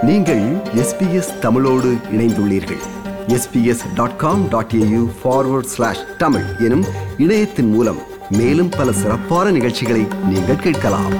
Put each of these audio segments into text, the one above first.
நீங்கள் எஸ்பிஎஸ் தமிழோடு இணைந்துள்ளீர்கள் SBS dot com dot A U forward slash Tamil எனும் இணையத்தின் மூலம் மேலும் பல சிறப்பான நிகழ்ச்சிகளை நீங்கள் கேட்கலாம்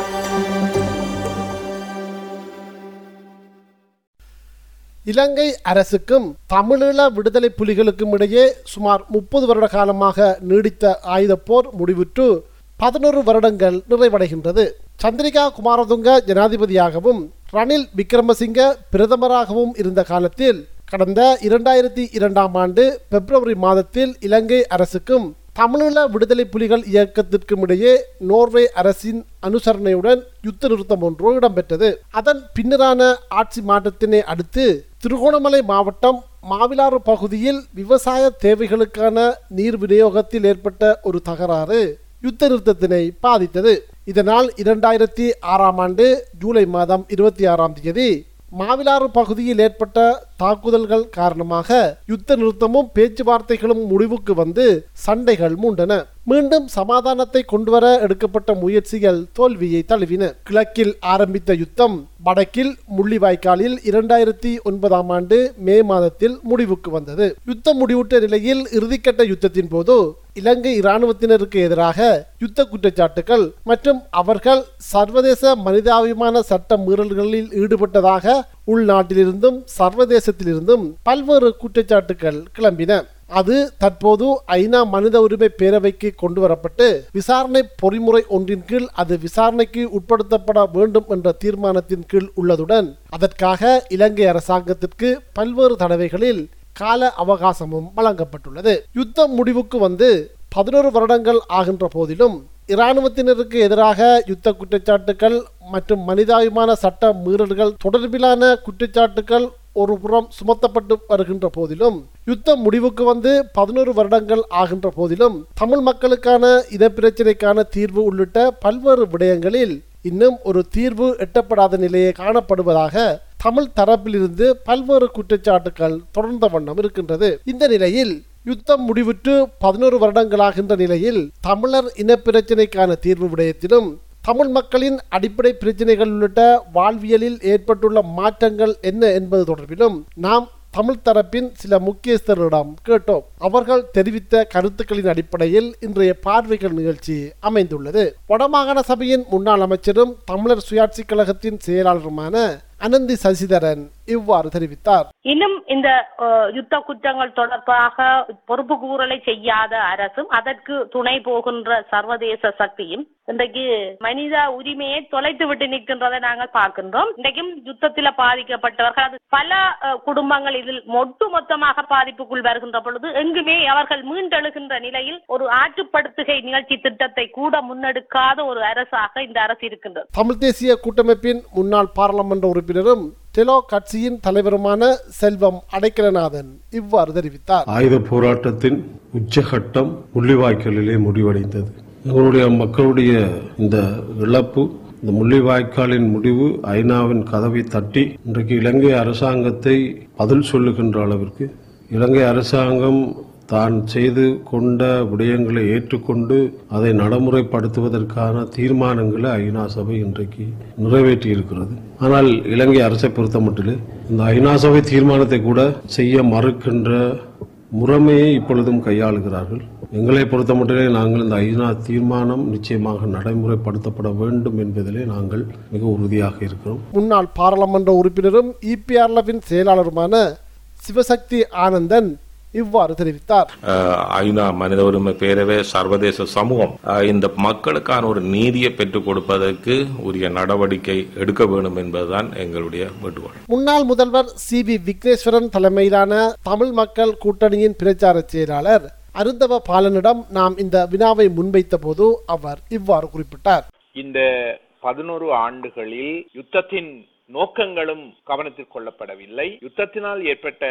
இலங்கை அரசுக்கும் தமிழீழ விடுதலை புலிகளுக்கும் இடையே சுமார் முப்பது வருட காலமாக நீடித்த ஆயுதப் போர் முடிவுற்று பதினோரு வருடங்கள் நிறைவடைகின்றது சந்திரிகா குமாரதுங்க ஜனாதிபதியாகவும் ரணில் விக்ரமசிங்க பிரதமராகவும் இருந்த காலத்தில் கடந்த இரண்டாயிரத்தி இரண்டாம் ஆண்டு பிப்ரவரி மாதத்தில் இலங்கை அரசுக்கும் தமிழீழ விடுதலை புலிகள் இயக்கத்திற்கும் இடையே நோர்வே அரசின் அனுசரணையுடன் யுத்த நிறுத்தம் ஒன்று இடம்பெற்றது அதன் பின்னரான ஆட்சி மாற்றத்தினை அடுத்து திருகோணமலை மாவட்டம் மாவிலாறு பகுதியில் விவசாய தேவைகளுக்கான நீர் விநியோகத்தில் ஏற்பட்ட ஒரு தகராறு யுத்த நிறுத்தத்தினை பாதித்தது இதனால் இரண்டாயிரத்தி ஆறாம் ஆண்டு ஜூலை மாதம் இருபத்தி ஆறாம் தேதி மாவிலாறு பகுதியில் ஏற்பட்ட தாக்குதல்கள் காரணமாக யுத்த நிறுத்தமும் பேச்சுவார்த்தைகளும் முடிவுக்கு வந்து சண்டைகள் மூண்டன மீண்டும் சமாதானத்தை கொண்டுவர எடுக்கப்பட்ட முயற்சிகள் தோல்வியை தழுவின கிழக்கில் ஆரம்பித்த யுத்தம் வடக்கில் முள்ளிவாய்க்காலில் இரண்டாயிரத்தி ஒன்பதாம் ஆண்டு மே மாதத்தில் முடிவுக்கு வந்தது யுத்தம் முடிவுற்ற நிலையில் இறுதிக்கட்ட யுத்தத்தின் போது இலங்கை இராணுவத்தினருக்கு எதிராக யுத்த குற்றச்சாட்டுகள் மற்றும் அவர்கள் சர்வதேச மனிதாபிமான சட்ட மீறல்களில் ஈடுபட்டதாக உள்நாட்டிலிருந்தும் சர்வதேசத்திலிருந்தும் பல்வேறு குற்றச்சாட்டுகள் கிளம்பின அது தற்போது ஐநா மனித உரிமை பேரவைக்கு கொண்டு வரப்பட்டு விசாரணை பொறிமுறை ஒன்றின் கீழ் அது விசாரணைக்கு உட்படுத்தப்பட வேண்டும் என்ற தீர்மானத்தின் கீழ் உள்ளதுடன் அதற்காக இலங்கை அரசாங்கத்திற்கு பல்வேறு தடவைகளில் கால அவகாசமும் வழங்கப்பட்டுள்ளது யுத்தம் முடிவுக்கு வந்து பதினோரு வருடங்கள் ஆகின்ற போதிலும் இராணுவத்தினருக்கு எதிராக யுத்த குற்றச்சாட்டுகள் மற்றும் மனிதாபிமான சட்ட மீறல்கள் தொடர்பிலான குற்றச்சாட்டுகள் ஒரு புறம் சுமத்தப்பட்டு வருகின்ற போதிலும் யுத்தம் முடிவுக்கு வந்து பதினோரு வருடங்கள் ஆகின்ற போதிலும் தமிழ் மக்களுக்கான இனப்பிரச்சினைக்கான தீர்வு உள்ளிட்ட பல்வேறு விடயங்களில் இன்னும் ஒரு தீர்வு எட்டப்படாத நிலையே காணப்படுவதாக தமிழ் தரப்பிலிருந்து பல்வேறு குற்றச்சாட்டுகள் தொடர்ந்த வண்ணம் இருக்கின்றது இந்த நிலையில் யுத்தம் முடிவுற்று பதினோரு வருடங்களாகின்ற நிலையில் தமிழர் இனப்பிரச்சினைக்கான தீர்வு விடயத்திலும் தமிழ் மக்களின் அடிப்படை பிரச்சனைகள் உள்ளிட்ட வாழ்வியலில் ஏற்பட்டுள்ள மாற்றங்கள் என்ன என்பது தொடர்பிலும் நாம் தமிழ் தரப்பின் சில முக்கியஸ்தரிடம் கேட்டோம் அவர்கள் தெரிவித்த கருத்துக்களின் அடிப்படையில் இன்றைய பார்வைகள் நிகழ்ச்சி அமைந்துள்ளது வடமாகாண சபையின் முன்னாள் அமைச்சரும் தமிழர் சுயாட்சி கழகத்தின் செயலாளருமான அனந்தி சசிதரன் இவ்வாறு தெரிவித்தார் இன்னும் இந்த அஹ், யுத்த குற்றங்கள் தொடர்பாக பொறுப்பு கூறலை செய்யாத அரசும் அதற்கு துணை போகின்ற சர்வதேச சக்தியும் இன்றைக்கு மனித உரிமையை தொலைத்து விட்டு நிற்கின்றதை நாங்கள் பார்க்கின்றோம் இன்றைக்கும் யுத்தத்தில் பாதிக்கப்பட்டவர்கள் அது பல அஹ், குடும்பங்கள் இதில் ஒட்டு மொத்தமாக பாதிப்புக்குள் வருகின்ற பொழுது எங்குமே அவர்கள் மீண்டெழுகின்ற நிலையில் ஒரு ஆற்றுப்படுத்துகை நிகழ்ச்சி திட்டத்தை கூட முன்னெடுக்காத ஒரு அரசாக இந்த அரசு இருக்கின்றது தமிழ் தேசிய கூட்டமைப்பின் முன்னாள் பாராளுமன்ற உறுப்பினரும் டெலோ கட்சியின் தலைவருமான செல்வம் அடைக்கலநாதன் இவ்வாறு தெரிவித்தார் ஆயுத போராட்டத்தின் உச்சகட்டம் முள்ளிவாய்க்காலிலே முடிவடைந்தது எங்களுடைய மக்களுடைய இந்த இழப்பு இந்த முள்ளிவாய்க்காலின் முடிவு ஐநாவின் கதவை தட்டி இன்றைக்கு இலங்கை அரசாங்கத்தை பதில் சொல்லுகின்ற அளவிற்கு இலங்கை அரசாங்கம் தான் செய்து கொண்ட விடயங்களை ஏற்றுக்கொண்டு அதை நடைமுறைப்படுத்துவதற்கான தீர்மானங்களை ஐநா சபை இன்றைக்கு நிறைவேற்றி இருக்கிறது ஆனால் இலங்கை அரசை பொறுத்த மட்டிலே இந்த ஐநா சபை தீர்மானத்தை கூட செய்ய மறுக்கின்ற முறைமையை இப்பொழுதும் கையாளுகிறார்கள் எங்களை பொறுத்த மட்டிலே நாங்கள் இந்த ஐநா தீர்மானம் நிச்சயமாக நடைமுறைப்படுத்தப்பட வேண்டும் என்பதிலே நாங்கள் மிக உறுதியாக இருக்கிறோம் முன்னாள் பாராளுமன்ற உறுப்பினரும் இபிஆர்லவின் செயலாளருமான சிவசக்தி ஆனந்தன் இவ்வாறு தெரிவித்தார் அஹ், ஐநா மனித உரிமை பேரவை சர்வதேச சமூகம் அஹ், இந்த மக்களுக்கான ஒரு நீதியை பெற்றுக் கொடுப்பதற்கு உரிய நடவடிக்கை எடுக்க வேண்டும் என்பதுதான் எங்களுடைய வேண்டுகோள் முன்னாள் முதல்வர் சி வி விக்னேஸ்வரன் தலைமையிலான தமிழ் மக்கள் கூட்டணியின் பிரச்சார செயலாளர் அருந்தவ பாலனிடம் நாம் இந்த வினாவை முன்வைத்த போது அவர் இவ்வாறு குறிப்பிட்டார் இந்த பதினோரு ஆண்டுகளில் யுத்தத்தின் நோக்கங்களும் கவனத்தில் கொள்ளப்படவில்லை யுத்தத்தினால் ஏற்பட்ட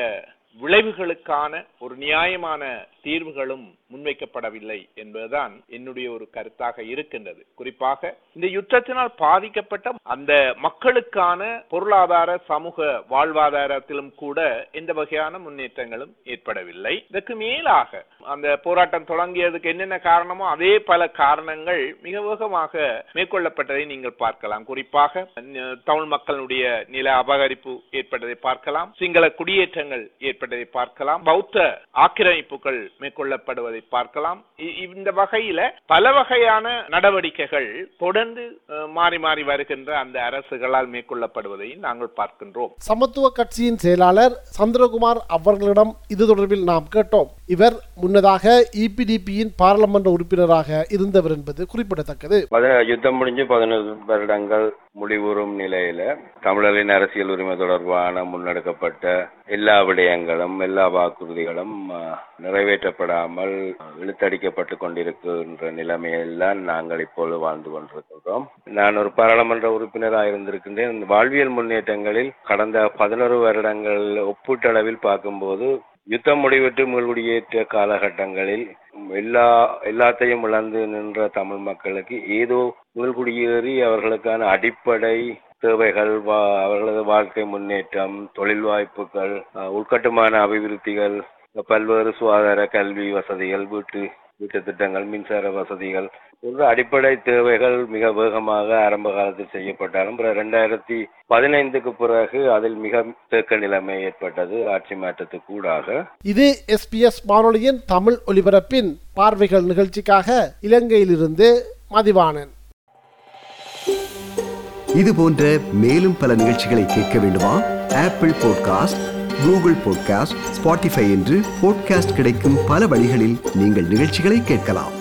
விளைவுகளுக்கான ஒரு நியாயமான தீர்வுகளும் முன்வைக்கப்படவில்லை என்பதுதான் என்னுடைய ஒரு கருத்தாக இருக்கின்றது குறிப்பாக இந்த யுத்தத்தினால் பாதிக்கப்பட்ட அந்த மக்களுக்கான பொருளாதார சமூக வாழ்வாதாரத்திலும் கூட எந்த வகையான முன்னேற்றங்களும் ஏற்படவில்லை இதற்கு மேலாக அந்த போராட்டம் தொடங்கியதுக்கு என்னென்ன காரணமோ அதே பல காரணங்கள் மிக வேகமாக மேற்கொள்ளப்பட்டதை நீங்கள் பார்க்கலாம் குறிப்பாக ந- தமிழ் மக்களுடைய நில அபகரிப்பு ஏற்பட்டதை பார்க்கலாம் சிங்கள குடியேற்றங்கள் ஏற்பட்டதை பார்க்கலாம் பௌத்த ஆக்கிரமிப்புகள் மேற்கொள்ளப்படுவதை பார்க்கலாம் இ- இந்த வகையில பல வகையான நடவடிக்கைகள் தொடர்ந்து அஹ், மாறி மாறி வருகின்ற அந்த அரசுகளால் மேற்கொள்ளப்படுவதை நாங்கள் பார்க்கின்றோம் சமத்துவ கட்சியின் செயலாளர் சந்திரகுமார் அவர்களிடம் இது தொடர்பில் நாம் கேட்டோம் இவர் முன்னதாக இபிடிபியின் பாராளுமன்ற உறுப்பினராக இருந்தவர் என்பது குறிப்பிடத்தக்கது பத- யுத்தம் முடிஞ்சு பதினொரு வருடங்கள் முடிவுறும் நிலையில தமிழரின் அரசியல் உரிமை தொடர்பான முன்னெடுக்கப்பட்ட எல்லா விடயங்களும் எல்லா வாக்குறுதிகளும் அஹ், நிறைவேற்றப்படாமல் இழுத்தடிக்கப்பட்டு கொண்டிருக்கின்ற நிலைமையில்தான் நாங்கள் இப்பொழுது வாழ்ந்து கொண்டிருக்கின்றோம் நான் ஒரு பாராளுமன்ற உறுப்பினராக இருந்திருக்கின்றேன் வாழ்வியல் முன்னேற்றங்களில் கடந்த பதினோரு வருடங்கள் ஒப்பீட்டளவில் பார்க்கும்போது யுத்தம் முடிவிட்டு மீள்குடியேற்ற காலகட்டங்களில் எல்லா எல்லாத்தையும் இழந்து நின்ற தமிழ் மக்களுக்கு ஏதோ மீள்குடியேறி அவர்களுக்கான அடிப்படை தேவைகள் வா- அவர்களது வாழ்க்கை முன்னேற்றம் தொழில் வாய்ப்புகள் அஹ், உள்கட்டுமான அபிவிருத்திகள் பல்வேறு சுகாதார கல்வி வசதிகள் வீட்டு வீட்டு திட்டங்கள் மின்சார வசதிகள் போன்ற அடிப்படை தேவைகள் மிக வேகமாக ஆரம்ப காலத்தில் செய்யப்பட்டாலும் பிறகு ரெண்டாயிரத்தி பதினைந்துக்கு பிறகு அதில் மிக தேக்க நிலைமை ஏற்பட்டது ஆட்சி மாற்றத்துக்கு ஊடாக இது எஸ்பிஎஸ் வானொலியின் தமிழ் ஒலிபரப்பின் பார்வைகள் நிகழ்ச்சிக்காக இலங்கையிலிருந்து மதிவாணன் இது போன்ற மேலும் பல நிகழ்ச்சிகளை கேட்க வேண்டுமா Apple podcast Google podcast Spotify என்று பாட்காஸ்ட் கிடைக்கும் பல வழிகளில் நீங்கள் நிகழ்ச்சிகளை கேட்கலாம்